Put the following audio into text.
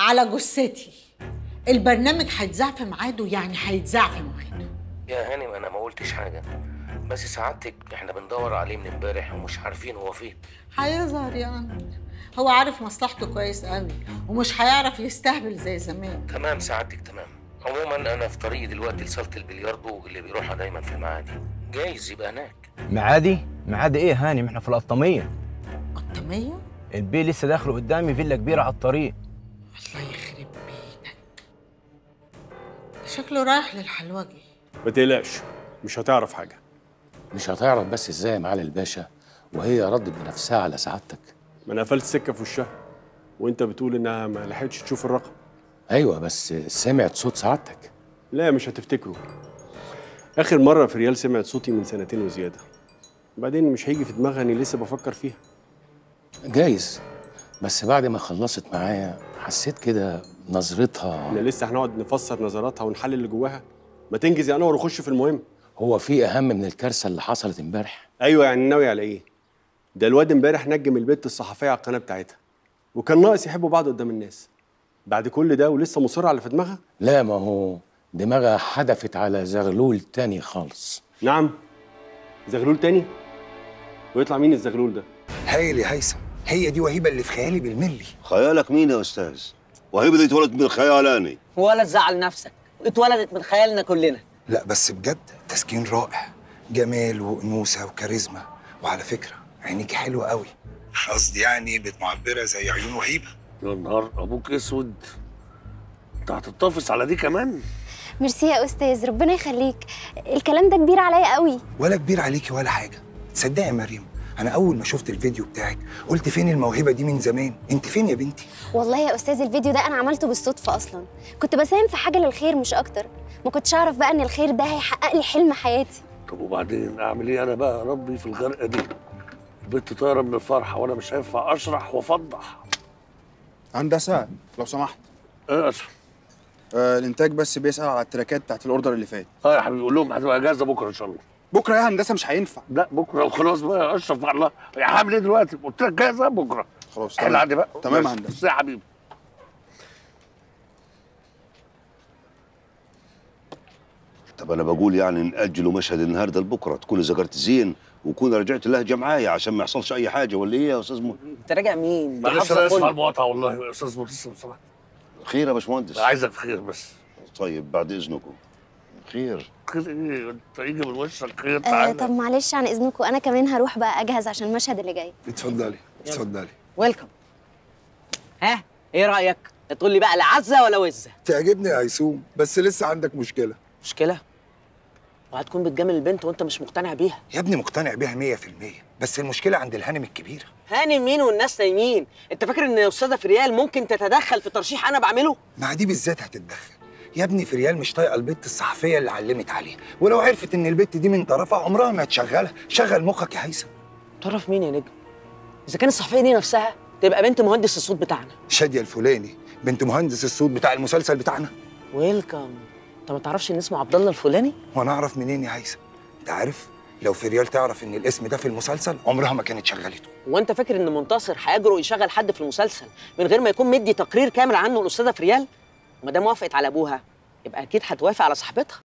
على جثتي البرنامج هيتذاع في ميعاده يعني هيتذاع في ميعاده يا هانم انا ما قلتش حاجه بس سعادتك احنا بندور عليه من امبارح ومش عارفين هو فين هيظهر يا أنور هو عارف مصلحته كويس قوي ومش هيعرف يستهبل زي زمان تمام سعادتك تمام عموما انا في طريقي دلوقتي لصاله البلياردو اللي بيروحها دايما في المعادي جايز يبقى هناك معادي معادي ايه هاني ما احنا في القطاميه قطامية البي لسه داخله قدامي فيلا كبيره على الطريق الله يخرب بيتك شكله رايح للحلوجي ما تقلقش مش هتعرف حاجه مش هتعرف بس ازاي يا معالي الباشا وهي ردت بنفسها على سعادتك ما انا قفلت سكه في وشها وانت بتقول انها ما لحقتش تشوف الرقم ايوه بس سمعت صوت سعادتك لا مش هتفتكره اخر مره في ريال سمعت صوتي من سنتين وزياده بعدين مش هيجي في دماغها اني لسه بفكر فيها جايز بس بعد ما خلصت معايا حسيت كده نظرتها احنا لسه هنقعد نفسر نظراتها ونحلل اللي جواها ما تنجز يا انور وخش في المهم هو في اهم من الكارثه اللي حصلت امبارح ايوه يعني ناوي على ايه ده الواد امبارح نجم البت الصحفيه على القناه بتاعتها وكان ناقص يحبوا بعض قدام الناس بعد كل ده ولسه مصر على اللي في دماغها لا ما هو دماغها حدفت على زغلول تاني خالص نعم زغلول تاني ويطلع مين الزغلول ده هايل يا هيثم هي دي وهيبه اللي في خيالي بالملي خيالك مين يا استاذ؟ وهيبه دي اتولدت من خيالاني ولا تزعل نفسك اتولدت من خيالنا كلنا لا بس بجد تسكين رائع جمال وانوثه وكاريزما وعلى فكره عينيكي حلوه قوي قصدي يعني بتمعبره زي عيون وهيبه يا نهار ابوك اسود انت هتتطفس على دي كمان؟ ميرسي يا استاذ ربنا يخليك الكلام ده كبير عليا قوي ولا كبير عليكي ولا حاجه تصدقي يا مريم انا اول ما شفت الفيديو بتاعك قلت فين الموهبه دي من زمان انت فين يا بنتي والله يا استاذ الفيديو ده انا عملته بالصدفه اصلا كنت بساهم في حاجه للخير مش اكتر ما كنتش اعرف بقى ان الخير ده هيحقق لي حلم حياتي طب وبعدين اعمل ايه انا بقى يا ربي في الغرقه دي؟ البنت طايره من الفرحه وانا مش هينفع اشرح وافضح هندسة لو سمحت ايه يا اشرف؟ آه الانتاج بس بيسأل على التراكات بتاعت الاوردر اللي فات اه يا حبيبي قول لهم هتبقى اجازه بكره ان شاء الله بكره يا هندسه مش هينفع لا بكره وخلاص بقى يا اشرف مع الله هعمل ايه دلوقتي؟ قلت لك جاهزه بكره خلاص احل عندي بقى تمام يا بس. هندسه بس يا حبيبي طب انا بقول يعني ناجلوا مشهد النهارده لبكره تكون ذكرت زين وكون رجعت اللهجه معايا عشان ما يحصلش اي حاجه ولا ايه يا استاذ م... انت راجع مين؟ دي معلش حافظة انا اسف كل. على المقاطعه والله يا استاذ متصل بصراحه خير يا باشمهندس عايزك في خير بس طيب بعد اذنكم خير خير ايه انت يجي من وشك خير آه تعالى طب معلش عن اذنكم انا كمان هروح بقى اجهز عشان المشهد اللي جاي اتفضلي اتفضلي ويلكم ها ايه رايك؟ تقول لي بقى لا عزه ولا وزه تعجبني يا هيسوم بس لسه عندك مشكله مشكله وهتكون بتجامل البنت وانت مش مقتنع بيها يا ابني مقتنع بيها 100% بس المشكله عند الهانم الكبيره هاني مين والناس نايمين انت فاكر ان استاذه فريال ممكن تتدخل في ترشيح انا بعمله مع دي بالذات هتتدخل يا ابني فريال مش طايقه البت الصحفيه اللي علمت عليها ولو عرفت ان البت دي من طرفها عمرها ما هتشغلها شغل مخك يا هيثم تعرف مين يا نجم اذا كان الصحفيه دي نفسها تبقى بنت مهندس الصوت بتاعنا شاديه الفلاني بنت مهندس الصوت بتاع المسلسل بتاعنا ويلكم انت ما تعرفش ان اسمه عبد الله الفلاني وانا اعرف منين يا هيثم انت عارف لو فريال تعرف ان الاسم ده في المسلسل عمرها ما كانت شغلته وانت فاكر ان منتصر هيجرؤ يشغل حد في المسلسل من غير ما يكون مدي تقرير كامل عنه الاستاذه فريال ما دام وافقت على ابوها يبقى اكيد هتوافق على صاحبتها